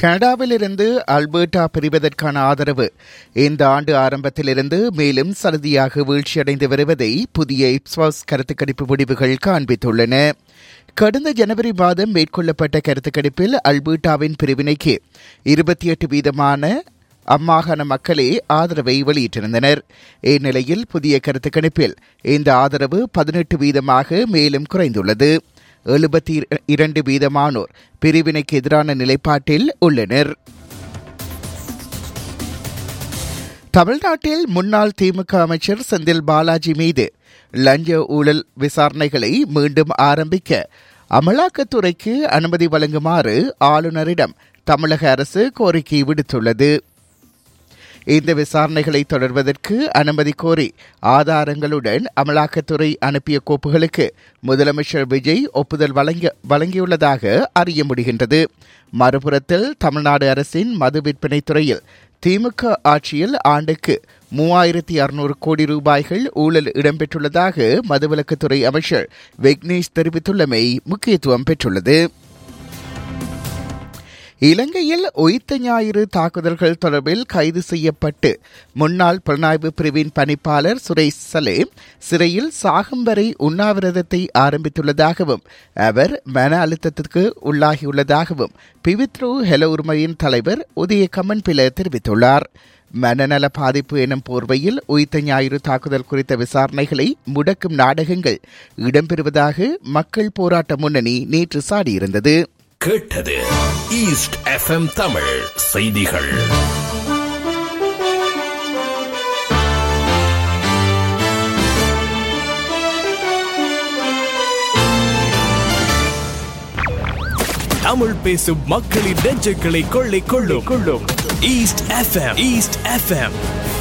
கனடாவிலிருந்து அல்பர்டா பிரிவதற்கான ஆதரவு இந்த ஆண்டு ஆரம்பத்திலிருந்து மேலும் சரதியாக வீழ்ச்சியடைந்து வருவதை புதிய இப்ஸ்வாஸ் கருத்துக்கணிப்பு முடிவுகள் காண்பித்துள்ளன கடந்த ஜனவரி மாதம் மேற்கொள்ளப்பட்ட கருத்துக்கணிப்பில் அல்பர்டாவின் பிரிவினைக்கு இருபத்தி எட்டு வீதமான அம்மாகாண மக்களே ஆதரவை வெளியிட்டிருந்தனர் இந்நிலையில் புதிய கருத்துக்கணிப்பில் இந்த ஆதரவு பதினெட்டு வீதமாக மேலும் குறைந்துள்ளது எழுபத்தி இரண்டு வீதமானோர் பிரிவினைக்கு எதிரான நிலைப்பாட்டில் உள்ளனர் தமிழ்நாட்டில் முன்னாள் திமுக அமைச்சர் செந்தில் பாலாஜி மீது லஞ்ச ஊழல் விசாரணைகளை மீண்டும் ஆரம்பிக்க அமலாக்கத்துறைக்கு அனுமதி வழங்குமாறு ஆளுநரிடம் தமிழக அரசு கோரிக்கை விடுத்துள்ளது இந்த விசாரணைகளை தொடர்வதற்கு அனுமதி கோரி ஆதாரங்களுடன் அமலாக்கத்துறை அனுப்பிய கோப்புகளுக்கு முதலமைச்சர் விஜய் ஒப்புதல் வழங்க வழங்கியுள்ளதாக அறிய முடிகின்றது மறுபுறத்தில் தமிழ்நாடு அரசின் மது விற்பனை துறையில் திமுக ஆட்சியில் ஆண்டுக்கு மூவாயிரத்தி அறுநூறு கோடி ரூபாய்கள் ஊழல் இடம்பெற்றுள்ளதாக மதுவிலக்குத்துறை அமைச்சர் விக்னேஷ் தெரிவித்துள்ளமை முக்கியத்துவம் பெற்றுள்ளது இலங்கையில் உயிர்த்த ஞாயிறு தாக்குதல்கள் தொடர்பில் கைது செய்யப்பட்டு முன்னாள் புலனாய்வு பிரிவின் பணிப்பாளர் சுரேஷ் சலேம் சிறையில் சாகும் வரை உண்ணாவிரதத்தை ஆரம்பித்துள்ளதாகவும் அவர் மன அழுத்தத்திற்கு உள்ளாகியுள்ளதாகவும் பிவித்ரு ஹெல உரிமையின் தலைவர் உதய கமன் பில தெரிவித்துள்ளார் மனநல பாதிப்பு எனும் போர்வையில் உயிர்த்த ஞாயிறு தாக்குதல் குறித்த விசாரணைகளை முடக்கும் நாடகங்கள் இடம்பெறுவதாக மக்கள் போராட்ட முன்னணி நேற்று சாடியிருந்தது கேட்டது ஈஸ்ட் எஃப்எம் தமிழ் செய்திகள் தமிழ் பேசும் மக்களின் நெஞ்சுகளை கொள்ளை கொள்ளும் கொள்ளும் ஈஸ்ட் எஃப்எம் ஈஸ்ட் எஃப்எம்